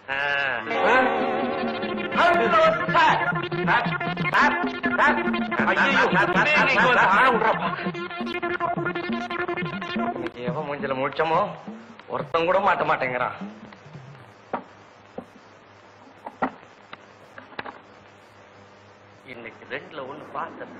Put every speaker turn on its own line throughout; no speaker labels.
Hello sir sir sir sir ஐயோ நீங்க ஒரு ஆள விடுறப்பா இன்னைக்கு எவன் மூஞ்சில முழிச்சமோ ஒருத்தன் கூட மாட்ட மாட்டேங்கிறான் இன்னைக்கு ரெண்டுல ஒண்ணு பார்த்தேன்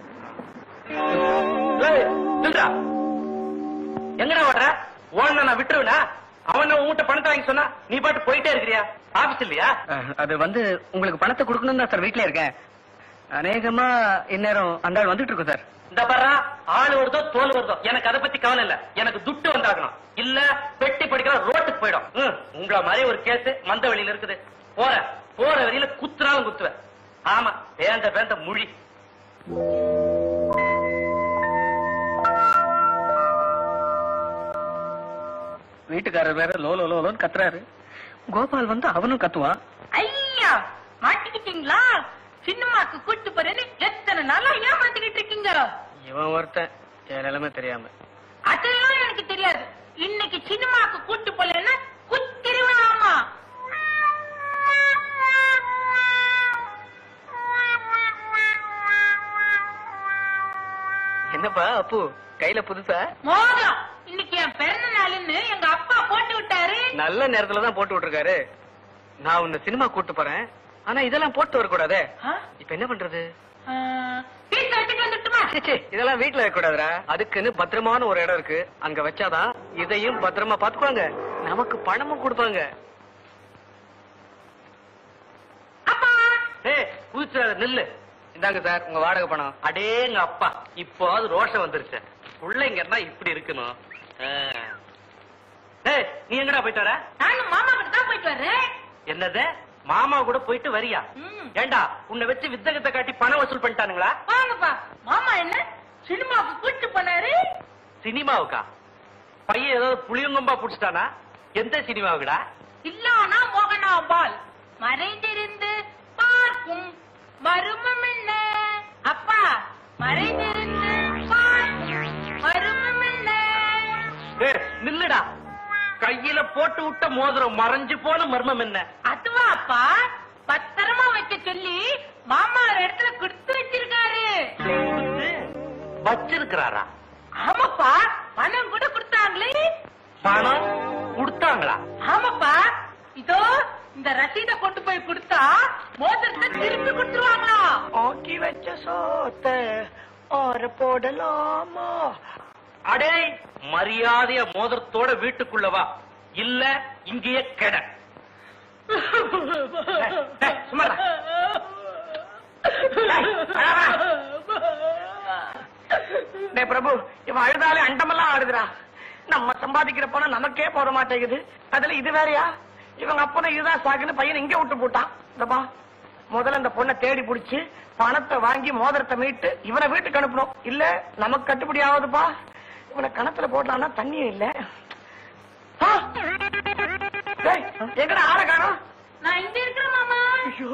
ஏய், நில்றா. எங்கடா ஓடுற ஓடுன நான் விட்டுருவனா அவன் உன்கிட்ட பணத்தை வாங்கி சொன்னா நீ பாட்டு போயிட்டே இருக்கிறியா ஆபீஸ் இல்லையா
அது வந்து உங்களுக்கு பணத்தை கொடுக்கணும் தான் சார் வீட்ல இருக்கேன் அநேகமா இந்நேரம் அந்த ஆள் வந்துட்டு இருக்கோம் சார்
இந்த பாரா ஆள் வருதோ தோல் வருதோ எனக்கு அதை பத்தி கவலை இல்ல எனக்கு துட்டு வந்தாகணும் இல்ல பெட்டி படிக்கிற ரோட்டுக்கு போயிடும் ம், உங்கள மாதிரி ஒரு கேஸ் மந்த வழியில இருக்குது போற போற வழியில குத்துனாலும் குத்துவேன் ஆமா பேந்த பேந்த முழி
வீட்டுக்காரர் வேற லோ லோ லோன்னு கத்துறாரு கோபால் வந்து அவனும் கத்துவான்
ஐயா மாட்டிக்கிட்டீங்களா சினிமாக்கு கூட்டு போறேன்னு எத்தனை நாளா ஏமாத்திக்கிட்டு இருக்கீங்க
இவன் ஒருத்தன் என் நிலைமை தெரியாம
அதெல்லாம் எனக்கு தெரியாது இன்னைக்கு சினிமாக்கு கூட்டு போலன்னா குத்திருவாமா
என்னப்பா அப்பு கையில புதுசா
மோகம் இன்னைக்கு என் பிறந்த நாளுன்னு எங்க அப்பா போட்டு விட்டாரு
நல்ல நேரத்துல தான் போட்டு விட்டுருக்காரு நான் உன்னை சினிமா கூட்டு போறேன் ஆனா இதெல்லாம் போட்டு வரக்கூடாதே
ஆ?
இப்ப என்ன பண்றது
ஆ, பீஸ் எடுத்துட்டு வந்துட்டுமா
ச்சே, ச்சே, இதெல்லாம் வீட்டுல வைக்க கூடாதுடா அதுக்குன்னு பத்திரமான ஒரு இடம் இருக்கு அங்க வச்சாதான் இதையும் பத்திரமா பாத்துக்குவாங்க நமக்கு பணமும் கொடுப்பாங்க
அப்பா
ஏய் குதிச்சு நில்லு
இந்தாங்க சார் உங்க வாடகை பணம்
அடேங்க அப்பா இப்போது ரோஷம் வந்துருச்சு பிள்ளைங்கன்னா இப்படி இருக்கணும் ஆ. ஏய் நீ எங்கடா போயிட்டு வர
நானும் மாமா கிட்ட தான் போயிட்டு வர்றேன்
என்னது மாமா கூட போயிட்டு வரியா
ம்.
ஏண்டா உன்னை வச்சு வித்தகத்தை காட்டி பணம் வசூல் பண்ணிட்டானுங்களா
வாங்கப்பா மாமா என்ன சினிமாக்கு கூட்டு போனாரு
சினிமாவுக்கா பையன் ஏதாவது புளியங்கொம்பா புடிச்சிட்டானா எந்த சினிமாவுக்குடா
இல்லானா மோகனா பால் மறைந்திருந்து பார்க்கும் மருமம் என்ன அப்பா மறைந்திருந்து பார்க்கும் மருமம் என்ன
ஏய், நில்லுடா கையில போட்டு விட்ட மோதிரம் மறைஞ்சு போன மர்மம் என்ன
அதுவா அப்பா பத்திரமா வைக்க சொல்லி மாமா ஒரு இடத்துல கொடுத்து வச்சிருக்காரு
வச்சிருக்கிறாரா
ஆமாப்பா பணம் கூட கொடுத்தாங்களே
பணம் கொடுத்தாங்களா
ஆமாப்பா இதோ இந்த ரசீதை கொண்டு போய் கொடுத்தா மோதிரத்தை திருப்பி கொடுத்துருவாங்களா
ஆக்கி வச்ச சோத்த ஆற போடலாமா அடே மரியாதைய மோதிரத்தோட வீட்டுக்குள்ள வா இல்ல இங்கேயே கெட டேய், சும்மா இரு. டேய் பிரபு இவன் அழுதாலே அண்டமெல்லாம் ஆடுதுடா நம்ம சம்பாதிக்கிற பணம் நமக்கே போட மாட்டேங்குது அதுல இது வேறயா இவங்க அப்பதான் இதுதான் சாக்குன்னு பையனை இங்க விட்டு போட்டான் இந்தப்பா முதல்ல இந்த பொண்ணை தேடி புடிச்சு பணத்தை வாங்கி மோதிரத்தை மீட்டு இவனை வீட்டுக்கு அனுப்பணும் இல்ல நமக்கு கட்டுப்படி ஆகுதுப்பா இவனை கணத்துல போடலாம்னா தண்ணியும் இல்ல ஆ! டேய், எங்கடா ஆளை காணோம்
நான் இங்க இருக்கிறேன் மாமா
ஐயோ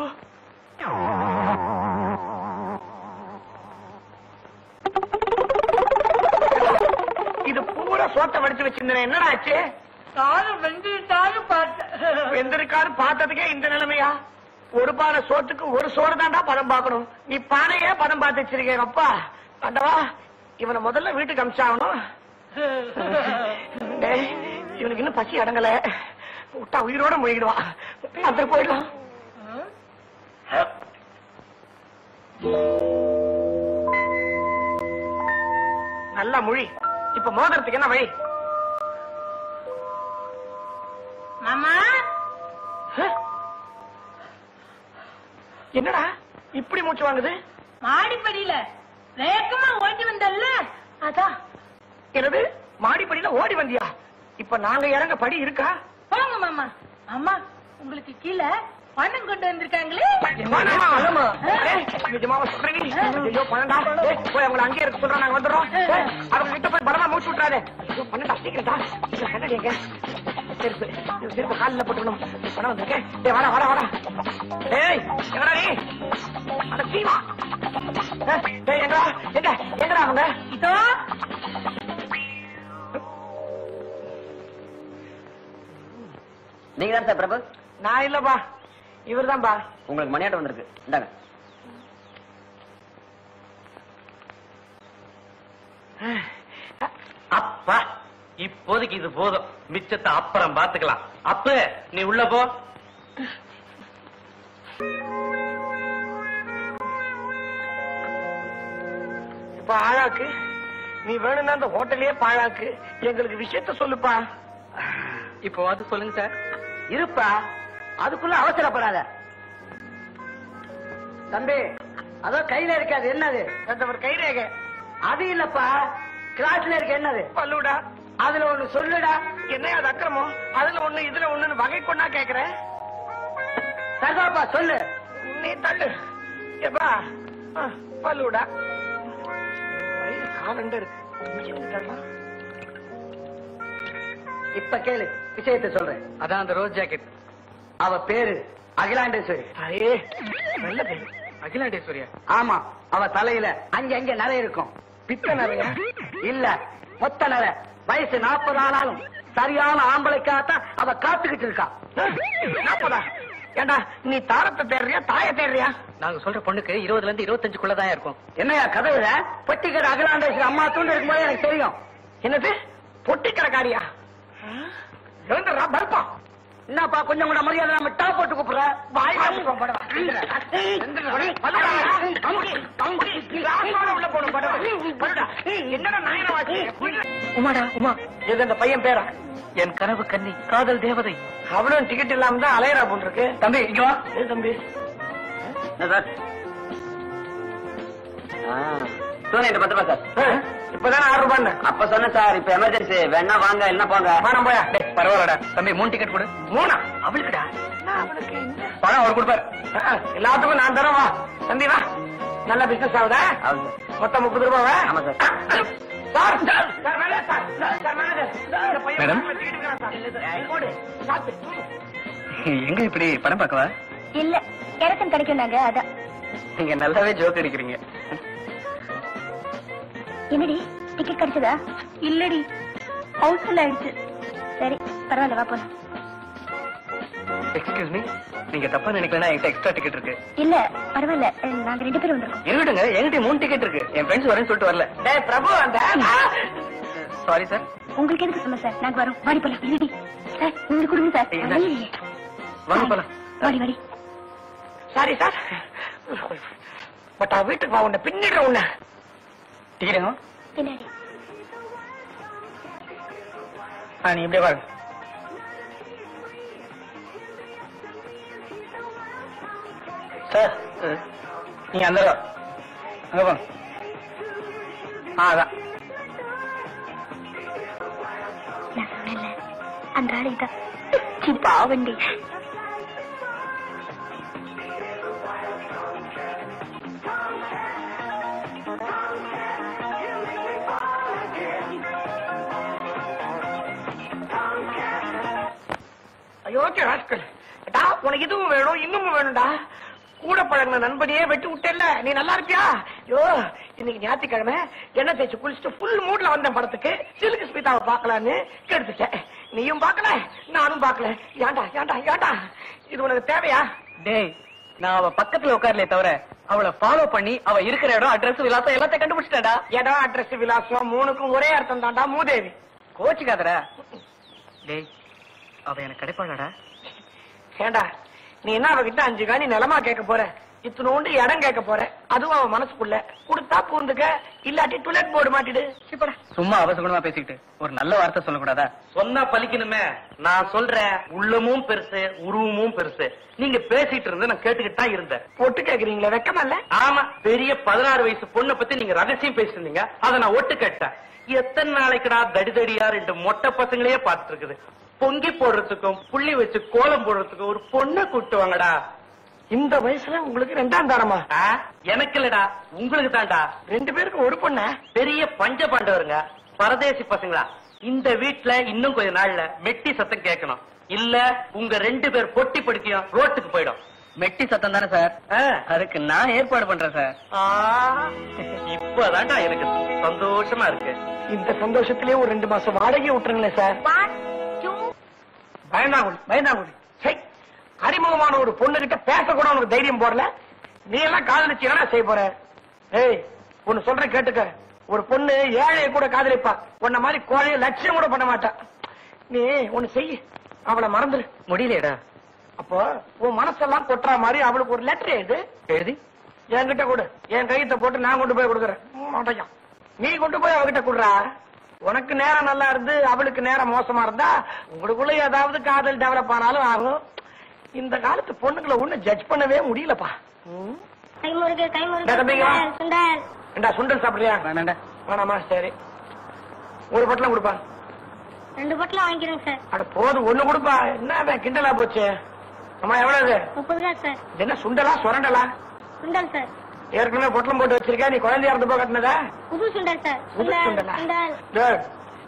இது பூரா சோத்தை வடிச்சு வச்சிருந்தேன் என்னடா ஆச்சு
சாதம் வெந்துட்டாலும் பார்த்தேன்
வெந்திருக்காரு பார்த்ததுக்கே இந்த நிலைமையா ஒரு பானை சோத்துக்கு ஒரு சோறு தான்டா பதம் பார்க்கணும் நீ பானையே பதம் பார்த்து வச்சிருக்கேன் அப்பா அண்டவா இவனை முதல்ல வீட்டுக்கு அமிச்சாகணும் டேய், இவனுக்கு இன்னும் பசி அடங்கல விட்டா உயிரோட முழுகிடுவான் அந்த போயிடலாம் நல்லா மொழி இப்ப மோதிரத்துக்கு என்ன வழி
மாமா
என்னடா இப்படி மூச்சு வாங்குது
மாடிப்படியில வேகமா ஓட்டி வந்தல்ல அதான்
என்னது மாடிப்படியில ஓடி வந்தியா இப்ப நாங்க இறங்க படி இருக்கா
போங்க மாமா அம்மா உங்களுக்கு கீழே பணம் கொண்டு வந்திருக்காங்களே
பணமா? ஏய், நிஜமாவா சொல்றீங்க? ஐயோ, பணம்டா. ஏய், போய் அவங்கள அங்கேயே இருக்க சொல்றோம், நாங்க வந்துடுறோம். ஏய், அவங்க கிட்ட போய் பலமா மூச்சு விட்டுறாதே. ஐயோ, பணம்டா, சீக்கிரம்டா. இந்த கண்ணாடி எங்க? செருப்பு. இந்த செருப்பு கால்ல போட்டுக்கணும். பணம் வந்திருக்கு. ஏய், வாடா, வாடா, வாடா. ஏய், எங்கடா நீ? அட, சீமா. ஏய், ஏய், எங்கடா? எங்க? எங்கடா அவங்க?
இதோ
நீங்க தான் சார் பிரபு
நான் இல்லப்பா இவர்தான்பா
உங்களுக்கு மணி ஆட்டம் வந்திருக்கு இந்தாங்க
அப்பா இப்போதைக்கு இது போதும் மிச்சத்தை அப்புறம் பாத்துக்கலாம் அப்ப நீ உள்ள போ
இப்ப ஆழாக்கு நீ வேணும்னா அந்த ஹோட்டலையே பாழாக்கு எங்களுக்கு விஷயத்த சொல்லுப்பா
இப்போ அது சொல்லுங்க சார்
இருப்பா அதுக்குள்ள அவசரப்படாத தம்பி அதோ கையில இருக்காது என்னது
அந்த ஒரு கைரேகை
அது இல்லப்பா கிளாஸ்ல இருக்க என்னது
பல்லுடா
அதுல ஒண்ணு சொல்லுடா
என்ன அது அக்கிரமம் அதுல ஒண்ணு இதுல ஒண்ணுன்னு வகை கொண்டா கேக்குறேன்
சர்வாப்பா சொல்லு
நீ தள்ளு எப்பா பல்லுடா வயிறு காலண்ட இருக்கு இங்கிருந்து தள்ளலாம்.
இப்ப கேளு விஷயத்தை சொல்றேன்
அதான் அந்த ரோஸ் ஜாக்கெட்
அவ பேரு அகிலாண்டேஸ்வரி
ஐயே நல்ல பேரு
அகிலாண்டேஸ்வரியா
ஆமா அவ தலையில அங்க அங்க நிறைய இருக்கும்
பித்த நிறைய
இல்ல மொத்த நிறை வயசு நாற்பது ஆனாலும் சரியான ஆம்பளைக்காத்தான் அவ காத்துக்கிட்டு இருக்கா
நாப்பதா ஏண்டா நீ தாரத்தை தேடுறியா தாய தேடுறியா
நாங்க சொல்ற பொண்ணுக்கு இருபதுல இருந்து இருபத்தஞ்சுக்குள்ளதான் இருக்கும்
என்னையா கதவுல பொட்டிக்கிற அகிலாண்டேஸ்வரி அம்மா தூண்டு இருக்கும்போது எனக்கு தெரியும்
என்னது பொட்டி கடைக்காரியா எழுந்துடுறா பருப்பா
என்னப்பா கொஞ்சம் கூட மரியாதை நம்ம டாப் போட்டு கூப்பிடுற
வாய் வாசிப்போம் படவா. பல்லுடா. கிளாஸோட உள்ள போகணும் படவா. பல்லுடா. என்னடா நாயன வாசி?
உமாடா உமா
இது அந்த பையன் பேரா
என் கனவு கன்னி காதல் தேவதை
அவளும் டிக்கெட் இல்லாம தான் அலையரா போல் இருக்கு
தம்பி இங்க வா
ஏ தம்பி
சோனியிட்ட பத்து ரூபா சார்
இப்பதானே ஆர்டர் பண்ண
அப்ப சொன்னேன் சார் இப்ப எமர்ஜென்சி வேணா வாங்க என்ன போங்க
பணம் போயா
டேய், பரவாயில்லடா தம்பி மூணு டிக்கெட் கொடு
மூணா
அவளுக்குடா
அவளுக்கு என்ன?
பணம் அவர் கொடுப்பாரு
ஆ, எல்லாத்துக்கும் நான் தரேன் வா தம்பி வா நல்ல பிசினஸ் ஆகுதா
ஆகுது.
மொத்தம் முப்பது ரூபாவா
ஆமா sir.
Sir sir sir manager sir sir manager இந்த பையன்
மேடம்?
பணம் வச்சுக்கிட்டு இருக்கான் சார். இது போடு. சாப்பிட்டு.
எங்க இப்படி படம் பார்க்கவா
இல்ல கெரசன் கிடைக்கும் நாங்க அதான்
நீங்க நல்லாவே ஜோக் அடிக்கிறீங்க
என்னடி டிக்கெட் கிடைச்சதா இல்லடி ஹவுஸ்ஃபுல் ஆயிடுச்சு சரி பரவாயில்ல வா போலாம்
எக்ஸ்கியூஸ் மீ நீங்க தப்பா நினைக்கலன்னா என்கிட்ட எக்ஸ்ட்ரா டிக்கெட் இருக்கு
இல்ல பரவாயில்ல அஹ், நாங்க ரெண்டு பேரும் வந்திருக்கோம்
இருக்கட்டுங்க என்கிட்ட மூணு டிக்கெட் இருக்கு என் ஃப்ரெண்ட்ஸ் வரேன்னு சொல்லிட்டு வரல
டேய் பிரபு அந்த
சாரி சார்
உங்களுக்கு எதுக்கு சொல்ல சார் நாங்க வரோம் வாடி போலாம் இல்லடி சார் உங்களுக்கு கொடுங்க சார்
இல்ல.
வழி இல்லையே.
வாங்க போலாம்
வாடி வாடி
சாரி சார் பட் அவ வீட்டுக்கு வா உன்னை பின்னிடுற உன்னை
டிக்கெட்டுங்க
பின்னாடி
ஆ, நீ இப்படியே பாருங்க சார் நீங்க அந்த அங்க போங்க ஆ அதான்
நான் சொன்னேன்ல அந்த ஆளு இதான் சி, பாவண்டி
அயோக்கிய ராஸ்கல் டா உனக்கு இதுவும் வேணும் இன்னமும் வேணும்டா கூட பழகின நண்பனையே வெட்டி விட்டேல்ல நீ நல்லா இருப்பியா ஐயோ இன்னைக்கு ஞாயிற்றுக்கிழமை எண்ணெய் தேய்ச்சி குளிச்சுட்டு ஃபுல் மூட்ல வந்தேன் படத்துக்கு சிலுக்கு ஸ்மிதாவை பார்க்கலான்னு கெடுத்துட்டேன் நீயும் பார்க்கல நானும் பார்க்கல ஏன்டா ஏன்டா ஏன்டா இது உனக்கு தேவையா
டேய் நான் அவ பக்கத்துல உட்கார்லே தவிர அவளை ஃபாலோ பண்ணி அவ இருக்கிற இடம் அட்ரஸ் விலாசம் எல்லாத்தையும் கண்டுபிடிச்சிட்டா
இடம் அட்ரஸ் விலாசம் மூணுக்கும் ஒரே அர்த்தம் தான்டா மூதேவி
கோச்சுக்காதடா டேய் அவ எனக்கு கிடைப்பாளாடா
ஏண்டா நீ என்ன அவகிட்ட அஞ்சு காணி நிலமா கேட்க போற இத்தனோண்டு இடம் கேட்க போற அதுவும் அவன் மனசுக்குள்ள கொடுத்தா பூர்ந்துக்க இல்லாட்டி டுலெட் போர்டு மாட்டிடு சிப்படா
சும்மா அவசகுணமா பேசிக்கிட்டு ஒரு நல்ல வார்த்தை சொல்லக்கூடாதா சொன்னா பலிக்கணுமே நான் சொல்றேன் உள்ளமும் பெருசு உருவமும் பெருசு நீங்க பேசிட்டு இருந்து நான் கேட்டுக்கிட்டு தான் இருந்தேன்
ஒட்டு கேக்குறீங்களா வெக்கமா இல்ல
ஆமா பெரிய பதினாறு வயசு பொண்ணை பத்தி நீங்க ரகசியம் பேசிட்டு இருந்தீங்க அதை நான் ஒட்டு கேட்டேன் எத்தனை நாளைக்குடா தடிதடியா ரெண்டு மொட்டை பசங்களே பார்த்துட்டு இருக்குது பொங்கி போடுறதுக்கும் புள்ளி வச்சு கோலம் போடுறதுக்கும் ஒரு பொண்ணை கூட்டு வாங்கடா
இந்த வயசுல உங்களுக்கு ரெண்டாம் தாரமா
ஆ, எனக்கு இல்லடா உங்களுக்கு தான்டா
ரெண்டு பேருக்கும் ஒரு பொண்ண
பெரிய பஞ்ச பாண்டவருங்க பரதேசி பசங்களா இந்த வீட்ல இன்னும் கொஞ்ச நாள்ல மெட்டி சத்தம் கேட்கணும் இல்ல உங்க ரெண்டு பேர் பொட்டி படுக்கையும் ரோட்டுக்கு போயிடும் மெட்டி சத்தம் தானே சார் அதுக்கு நான் ஏற்பாடு பண்றேன் சார் இப்பதான்டா எனக்கு சந்தோஷமா இருக்கு
இந்த சந்தோஷத்திலே ஒரு ரெண்டு மாசம் வாடகை விட்டுருங்களேன் சார்
ஒன் டூ
பயந்தாங்குடி பயந்தாங்குடி சை அறிமுகமான ஒரு பொண்ணு கிட்ட பேச கூட உனக்கு தைரியம் போடல நீ எல்லாம் காதலிச்சு என்ன செய்ய போற ஏய் ஒன்னு சொல்ற கேட்டுக்க ஒரு பொண்ணு ஏழையை கூட காதலிப்பா உன்ன மாதிரி கோழைய லட்சியம் கூட பண்ண மாட்டா நீ ஒன்னு செய் அவளை மறந்துரு
முடியலடா
அப்போ உன் மனசெல்லாம் கொட்டுற மாதிரி அவளுக்கு ஒரு லெட்டர் எழுது
எழுதி
என்கிட்ட கொடு என் கையத்தை போட்டு நான் கொண்டு போய் கொடுக்குறேன் மாட்டையான் நீ கொண்டு போய் அவகிட்ட கொடுறா உனக்கு நேரம் நல்லா இருந்து அவளுக்கு நேரம் மோசமா இருந்தா உங்களுக்குள்ள ஏதாவது காதல் டெவலப் ஆனாலும் ஆகும் இந்த காலத்து பொண்ணுங்களை ஒண்ணு ஜட்ஜ் பண்ணவே முடியலப்பா ம்.
கைமுருகு
டேய் தம்பிங்க.
கைமுருகு சுண்டல்
ஏண்டா சுண்டல் சாப்பிடுறியா
வேணாண்டா
வேணாமா சரி ஒரு பொட்டலம் கொடுப்பா
ரெண்டு பொட்டலம் வாங்கிக்கிறேங்க சார்
அட போதும் ஒண்ணு கொடுப்பா என்ன அவன் கிண்டலா போச்சு அம்மா எவ்வளவு
முப்பது ரூபா சார்
இது என்ன சுண்டலா சுரண்டலா
சுண்டல் சார்
ஏற்கனவே பொட்டலம் போட்டு வச்சிருக்க நீ குழந்தையா இருந்து போய் கட்டினதா
புது சுண்டல் சார்
புது
சுண்டல்
சுண்டலா?
சுண்டல்
டேய்,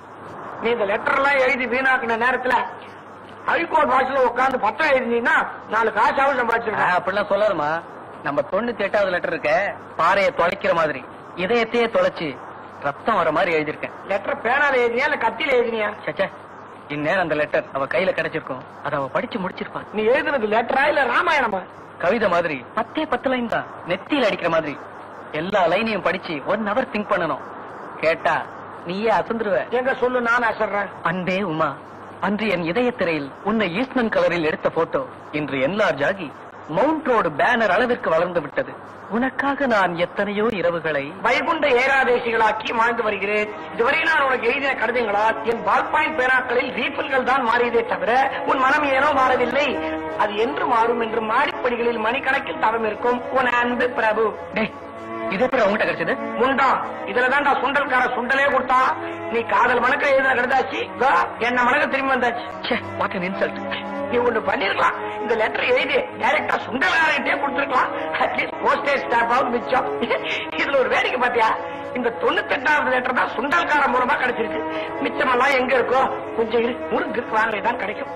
நீ இந்த லெட்டர் எல்லாம் எழுதி வீணாக்குன நேரத்துல ஹைகோர்ட் வாசல்ல உட்கார்ந்து பத்திரம் எழுதினீங்கன்னா நாலு காசாவும் சம்பாதிச்சிருக்கேன்
அப்படிலாம் சொல்லாதமா நம்ம தொண்ணூத்தி எட்டாவது லெட்டர் இருக்க பாறையை தொலைக்கிற மாதிரி இதயத்தையே தொலைச்சு ரத்தம் வர மாதிரி எழுதியிருக்கேன்
லெட்டர் பேனால எழுதினியா இல்ல கத்தியில எழுதினியா
சச்சா இந்நேரம் அந்த லெட்டர் அவ கையில கிடைச்சிருக்கும் அத அவ படிச்சு முடிச்சிருப்பா
நீ எழுதுனது லெட்டரா இல்ல ராமாயணமா
கவிதை மாதிரி பத்தே பத்து லைன் தான் நெத்தியில அடிக்கிற மாதிரி எல்லா லைனையும் படிச்சு ஒன் ஹவர் திங்க் பண்ணணும் கேட்டா நீயே அசந்துருவ
எங்க சொல்லு நான் அசர்றேன்
அன்பே உமா அன்று என் இதயத் திரையில் உன்னை ஈஸ்ட்மன் கலரில் எடுத்த போட்டோ இன்று என்லார்ஜ் ஆகி மவுண்ட் ரோடு பேனர் அளவிற்கு வளர்ந்து விட்டது உனக்காக நான் எத்தனையோ இரவுகளை
வைகுண்ட ஏகாதேசிகளாக்கி வாழ்ந்து வருகிறேன் இதுவரை நான் உனக்கு எழுதின கடிதங்களால் என் பால் பாயிண்ட் பேனாக்களில் ரீஃபில்கள் தான் மாறியதே தவிர உன் மனம் ஏனோ மாறவில்லை அது என்று மாறும் என்று மாடிப்படிகளில் மணிக்கணக்கில் தவம் இருக்கும் உன் அன்பு பிரபு
டேய் இது எப்படி உங்ககிட்ட கிடைச்சது
முண்டா இதுலதான்டா சுண்டல்கார சுண்டலே கொடுத்தா நீ காதல் மணக்க எழுதின கடுதாச்சு கா, என்ன மணக்க திரும்பி வந்தாச்சு
ச்சே வாட் an insult
நீ ஒண்ணு பண்ணிருக்கலாம் இந்த லெட்டர் எழுதி டைரக்டா சுண்டல்காரன்ட்டே கொடுத்துருக்கலாம் அட்லீஸ்ட் போஸ்டேஜ் ஸ்டாம்பாவது மிச்சம் இதுல ஒரு வேடிக்கை பாத்தியா இந்த தொண்ணூத்தெட்டாவது லெட்டர் தான் சுண்டல்கார மூலமா கிடைச்சிருக்கு மிச்சமெல்லாம் எங்க இருக்கோ கொஞ்சம் இரு முருங்கு வாங்குறதுதான் கிடைக்கும்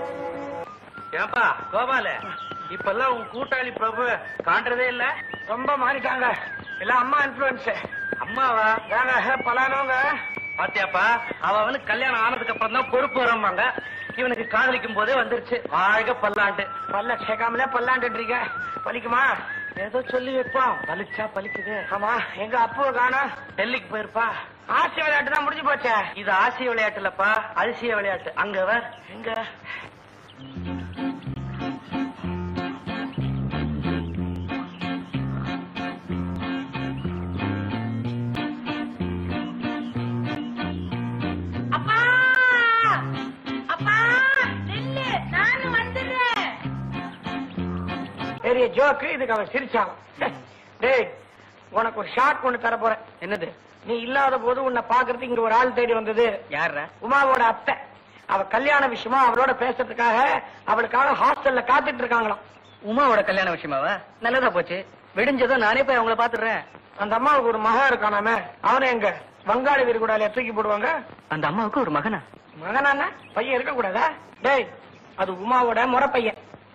ஏப்பா கோபால இப்பெல்லாம் உன் கூட்டாளி பிரபு காண்றதே இல்ல
ரொம்ப மாறிட்டாங்க எல்லாம் அம்மா இன்ஃபுளுன்ஸ்
அம்மாவா
வேற பலானவங்க
பாத்தியாப்பா அவ வந்து கல்யாணம் ஆனதுக்கு அப்புறம் தான் பொறுப்பு வரம்பாங்க இவனுக்கு காதலிக்கும் போதே வந்துருச்சு வாழ்க பல்லாண்டு
பல்ல சேர்க்காமலே பல்லாண்டுறீங்க பலிக்குமா
ஏதோ சொல்லி வைப்பான் பலிச்சா பலிக்குது
ஆமா எங்க அப்பு காணா
டெல்லிக்கு போயிருப்பா
ஆசி விளையாட்டு தான் முடிஞ்சு போச்சே
இது ஆசிய விளையாட்டு இல்லப்பா அதிசய விளையாட்டு அங்க வர்
எங்க
அப்பா அப்பா நில்லு நானும் வந்துடுறேன்
பெரிய ஜோக்கு இதுக்கு அவன் சிரிச்சான் டேய் உனக்கு ஒரு ஷார்ட் கொண்டு தர போறேன்
என்னது
நீ இல்லாத போது உன்னை பாக்குறதுக்கு இங்க ஒரு ஆள் தேடி வந்தது
யார
உமாவோட அத்தை அவ கல்யாண விஷயமா அவளோட பேசுறதுக்காக அவளுக்காக ஹாஸ்டல்ல காத்துட்டு இருக்காங்களாம்
உமாவோட கல்யாண விஷயமாவா நல்லதா போச்சு விடிஞ்சதும் நானே போய் அவங்கள பாத்துறேன்
அந்த அம்மாவுக்கு ஒரு மகன் இருக்கானாமே அவனை எங்க வங்காளி வீரகுடால தூக்கி போடுவாங்க
அந்த அம்மாவுக்கு ஒரு மகனா
மகனானா பையன் இருக்க கூடாதா டேய் அது உமாவோட முறை பையன்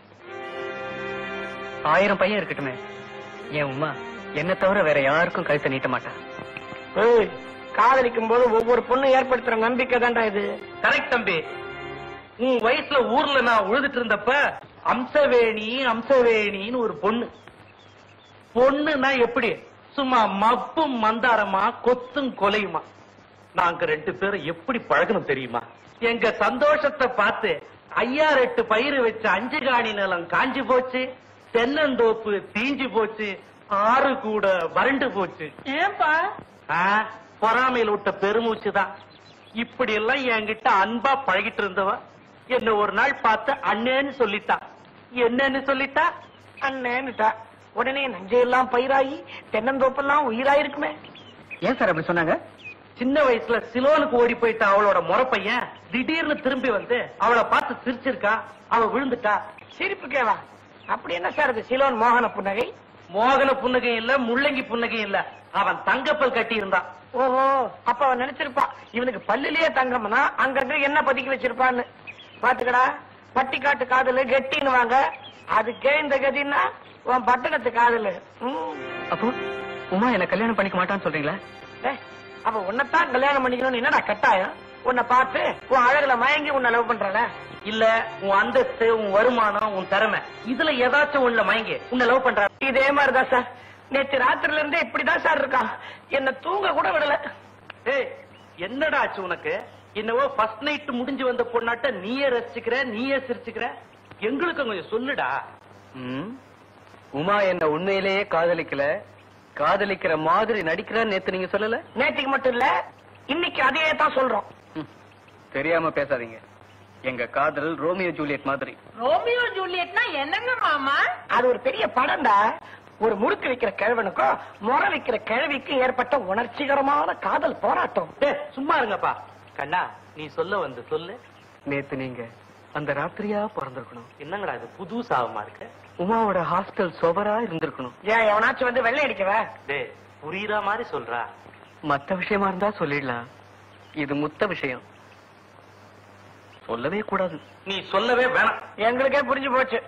ஆயிரம் பையன் இருக்கட்டுமே என் உமா என்ன தவிர வேற யாருக்கும் கழுத்தை நீட்ட மாட்டா
ஏய், காதலிக்கும் போது ஒவ்வொரு பொண்ணு ஏற்படுத்துற நம்பிக்கை தான்டா இது
கரெக்ட் தம்பி உன் வயசுல ஊர்ல நான் உழுதுட்டு இருந்தப்ப அம்சவேணி அம்சவேணின்னு ஒரு பொண்ணு பொண்ணுனா எப்படி சும்மா மப்பும் மந்தாரமா கொத்தும் கொலையுமா நாங்க ரெண்டு பேரும் எப்படி பழகணும் தெரியுமா எங்க சந்தோஷத்தை பார்த்து ஐயாறு எட்டு பயிர் வச்ச அஞ்சு காணி நிலம் காஞ்சி போச்சு தென்னந்தோப்பு தீஞ்சு போச்சு ஆறு கூட வறண்டு போச்சு
ஏன்பா
ஆ, பொறாமையில விட்ட பெருமூச்சு தான் இப்படி எல்லாம் என்கிட்ட அன்பா பழகிட்டு இருந்தவ என்ன ஒரு நாள் பார்த்து அண்ணேன்னு சொல்லிட்டா என்னன்னு சொல்லிட்டா
அண்ணேன்னுட்டா உடனே நஞ்சையெல்லாம் பயிராகி தென்னந்தோப்பெல்லாம் உயிராயிருக்குமே
ஏன் சார் அப்படி சொன்னாங்க சின்ன வயசுல சிலோனுக்கு ஓடி போயிட்ட அவளோட முறை பையன் திடீர்னு திரும்பி வந்து அவளை பார்த்து சிரிச்சிருக்கா அவ விழுந்துட்டா
சிரிப்பு கேவா அப்படி என்ன சார் இது சிலோன் மோகன புன்னகை
மோகன புன்னகை இல்ல முள்ளங்கி புன்னகை இல்ல அவன் தங்கப்பல் கட்டி இருந்தான்
ஓஹோ அப்ப அவன் நினைச்சிருப்பா இவனுக்கு பல்லுலயே தங்கம்னா அங்கங்க என்ன பதுக்கி வச்சிருப்பான்னு பாத்துக்கடா பட்டிக்காட்டு காதலு கெட்டின்னு வாங்க அதுக்கே இந்த கதின்னா உன் பட்டணத்து காதலு ம்.
அப்போ உமா என்ன கல்யாணம் பண்ணிக்க மாட்டான்னு சொல்றீங்களா
ஏய், அவ உன்னைத்தான் கல்யாணம் பண்ணிக்கணும்னு என்னடா கட்டாயம் உன்னை பார்த்து உன் அழகுல மயங்கி உன்னை லவ் பண்றல
இல்ல உன் அந்தஸ்து உன் வருமானம் உன் திறமை இதுல ஏதாச்சும் உள்ள மயங்கி உன்னை லவ் பண்ற
இதே மாதிரிதான் சார் நேத்து ராத்திரில இருந்தே இப்படிதான் சார் இருக்கான் என்ன தூங்க கூட விடல
ஏய் என்னடா ஆச்சு உனக்கு என்னவோ ஃபர்ஸ்ட் நைட் முடிஞ்சு வந்த பொண்ணாட்ட நீயே ரசிச்சுக்கிற நீயே சிரிச்சுக்கிற எங்களுக்கு கொஞ்சம் சொல்லுடா
உமா என்ன உண்மையிலேயே காதலிக்கல காதலிக்கிற மாதிரி நடிக்கிறான்னு நேத்து நீங்க சொல்லல
நேற்றுக்கு மட்டும் இல்ல இன்னைக்கு அதையே தான் சொல்றோம்
தெரியாம பேசாதீங்க எங்க காதல் ரோமியோ ஜூலியட் மாதிரி
ரோமியோ ஜூலியட்னா என்னங்க மாமா
அது ஒரு பெரிய படம்டா ஒரு முறுக்கு வைக்கிற கிழவனுக்கும் முறை வைக்கிற கிழவிக்கும் ஏற்பட்ட உணர்ச்சிகரமான காதல் போராட்டம்
டேய், சும்மா இருங்கப்பா கண்ணா நீ சொல்ல வந்து சொல்லு
நேத்து நீங்க அந்த ராத்திரியா பிறந்திருக்கணும்
என்னங்கடா இது புது சாபமா இருக்கு
உமாவோட ஹாஸ்டல் சோபரா இருந்திருக்கணும்
ஏன் எவனாச்சும் வந்து வெள்ளை அடிக்கவ
டேய் புரியுற மாதிரி சொல்றா
மத்த விஷயமா இருந்தா சொல்லிடலாம் இது முத்த விஷயம் சொல்லவே கூடாது
நீ சொல்லவே வேணாம்
எங்களுக்கே புரிஞ்சு போச்சு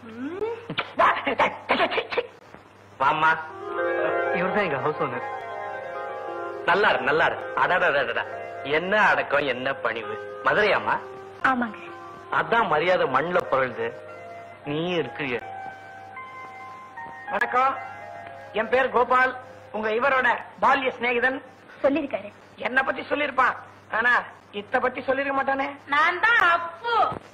வாம்மா
இவர்தான் எங்க ஹவுஸ் ஓனர்
நல்லா இரு நல்லா இரு அடடடடடா என்ன அடக்கம் என்ன பணிவு மதுரையாம்மா
ஆமாங்க
அதான் மரியாதை மண்ணுல புரழுது நீ இருக்கிறிய
வணக்கம் என் பேர் கோபால் உங்க இவரோட பால்ய சிநேகிதன்
சொல்லிருக்காரு
என்ன பத்தி சொல்லிருப்பான் ஆனா இத்த பத்தி சொல்லிருக்க மாட்டானே
நான் தான் அப்பு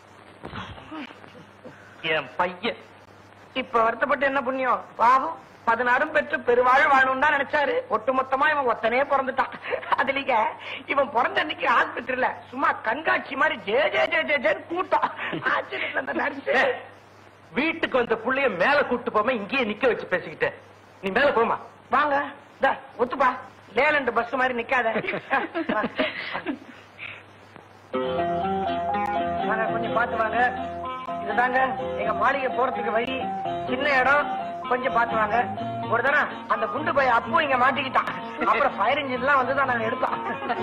என் பையன்
இப்ப வருத்தப்பட்டு என்ன புண்ணியம் பாவம் பதினாறும் பெற்று பெருவாழ் வாழணும் தான் நினைச்சாரு ஒட்டுமொத்தமா இவன் ஒத்தனே பிறந்துட்டான் அதுலீங்க இவன் பிறந்த அன்னைக்கு ஆஸ்பத்திரியில சும்மா கண்காட்சி மாதிரி ஜே ஜே ஜே ஜே ஜேன்னு கூட்டம் ஆச்சரியத்துல அந்த நர்ஸு
ஏய், வீட்டுக்கு வந்த புள்ளைய மேல கூட்டு போகாம இங்கேயே நிக்க வச்சு பேசிக்கிட்ட நீ மேல போமா
வாங்க இந்தா, ஒத்துப்பா லேலண்ட் பஸ் மாதிரி நிக்காத வாங்க கொஞ்சம் பாத்து வாங்க இதுதாங்க எங்க மாளிகை போறதுக்கு வழி சின்ன இடம் கொஞ்சம் பாத்து வாங்க ஒரு தடவை அந்த குண்டு போய் அப்போ இங்க மாட்டிக்கிட்டான் அப்புறம் ஃபயர் இன்ஜின் எல்லாம் வந்துதான் நாங்க எடுத்தோம்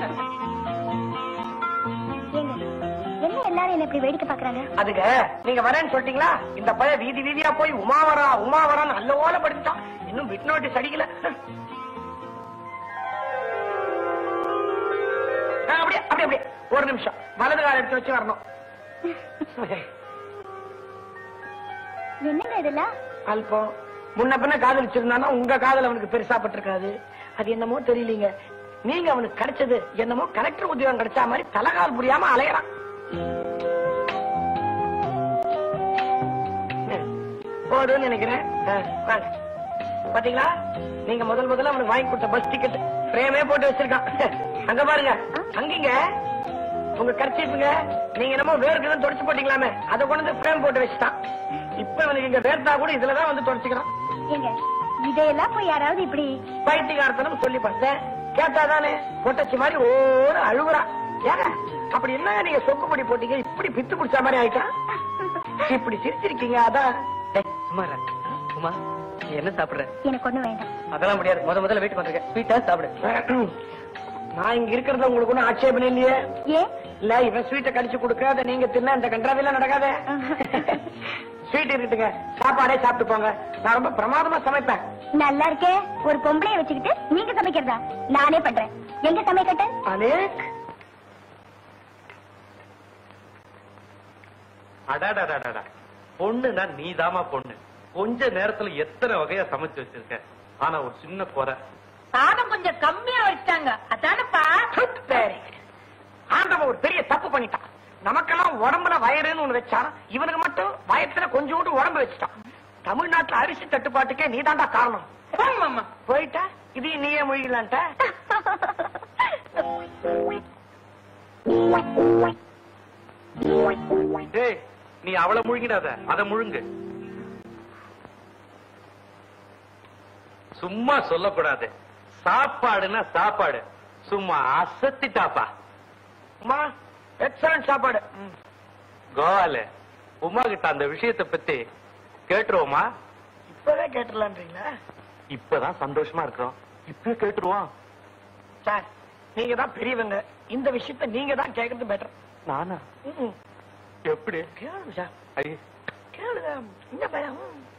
ஏங்க என்ன எல்லாரும் என்ன இப்படி வேடிக்கை பாக்குறாங்க
அதுக்கு நீங்க வரேன்னு சொல்லிட்டீங்களா இந்த பையன் வீதி வீதியா போய் உமா வரா உமா வரான்னு நல்ல ஓல படிச்சுட்டான் இன்னும் விட் நோட்டீஸ் அடிக்கல ஆ, அப்படியே அப்படியே அப்படியே ஒரு நிமிஷம் வலது கால எடுத்து வச்சு வரணும்
என்னங்க இதெல்லாம்
அல்பம் முன்ன பின்ன காதலிச்சிருந்தானா உங்க காதல் அவனுக்கு பெருசா பட்டிருக்காது அது என்னமோ தெரியலீங்க நீங்க அவனுக்கு கிடைச்சது என்னமோ கலெக்டர் உத்தியோகம் கிடைச்சா மாதிரி தலகால் புரியாம அலையறான் போதும்னு நினைக்கிறேன் ஆ, வாங்க. பாத்தீங்களா நீங்க முதல் முதல்ல அவனுக்கு வாங்கி கொடுத்த பஸ் டிக்கெட் ஃப்ரேமே போட்டு வச்சிருக்கான் அங்க பாருங்க அங்கீங்க உங்க கர்ச்சீப்புங்க நீங்க என்னமோ வேர்க்குன்னு தொடச்சு போட்டீங்களாமே அதை கொண்டு வந்து ஃப்ரேம் போட்டு வச்சுட்டான் இப்ப இவனுக்கு இங்க வேர்த்தா கூட இதுலதான் வந்து தொடச்சுக்கிறான்
ஏங்க இதையெல்லாம் போய் யாராவது இப்படி
பைத்தியகாரத்தனம் சொல்லி பார்த்தேன் கேட்டாதானே பொட்டச்சி மாதிரி ஓடு அழுகுறா ஏங்க அப்படி என்ன நீங்க சொக்கு பொடி போட்டீங்க இப்படி பித்து குடிச்ச மாதிரி ஆயிட்டான் இப்படி சிரிச்சிருக்கீங்க அதான்
டேய், சும்மா இரு. உமா நீ என்ன சாப்பிடுற
எனக்கு ஒண்ணு வேண்டாம்
அதெல்லாம் முடியாது முத முதல்ல வீட்டுக்கு வந்திருக்கேன் ஸ்வீட்டா சாப்பிடு
நான் இங்க இருக்கிறது உங்களுக்கு ஒன்றும் ஆட்சேபம் இல்லையே
ஏன்
இல்ல இவன் ஸ்வீட்டை கடிச்சு கொடுக்காத நீங்க தின்ன இந்த கன்றாவெல்லாம் நடக்காத ஸ்வீட் இருக்கட்டுங்க சாப்பாடே சாப்பிட்டு போங்க நான் ரொம்ப பிரமாதமா சமைப்பேன்
நல்லா இருக்கே ஒரு பொம்பளைய வச்சுக்கிட்டு நீங்க சமைக்கிறதா நானே பண்றேன் எங்க சமைக்கட்ட
அலேக்
அடாடாடாடா பொண்ணுனா நீதாம்மா பொண்ணு கொஞ்ச நேரத்துல எத்தனை வகையா சமைச்சு வச்சிருக்க ஆனா ஒரு சின்ன குறை
சாதம் கொஞ்சம் கம்மியா வச்சிட்டாங்க அதானப்பா
சரி. ஆண்டவன் ஒரு பெரிய தப்பு பண்ணிட்டான் நமக்கெல்லாம் உடம்புல வயறுன்னு ஒண்ணு வச்சான் இவனுக்கு மட்டும் வயத்துல கொஞ்சோண்டு உடம்பு வச்சுட்டான் தமிழ்நாட்டுல அரிசி தட்டுப்பாட்டுக்கே நீதாண்டா காரணம்
போங்க மாமா
போயிட்டா இது நீயே மொழிகலான்ட்ட
டேய் நீ அவளை முழுங்கிடாத அத முழுங்கு சும்மா சொல்லக்கூடாது சாப்பாடுன்னா சாப்பாடு சும்மா அசத்திட்டாப்பா
அம்மா எக்ஸலன்ட் சாப்பாடு ம்.
கோவால உமா கிட்ட அந்த விஷயத்தை பத்தி கேட்டுருவோமா
இப்பவே கேட்டுடலான்றீங்களா
இப்பதான் சந்தோஷமா இருக்கிறோம் இப்ப கேட்டுருவோம்
சார் நீங்க தான் பெரியவங்க இந்த விஷயத்த நீங்க தான் கேக்குறது பெட்டர்
நானா எப்படி
கேளுங்க சார்
ஐ
கேளுங்க இந்த பயம் ம்.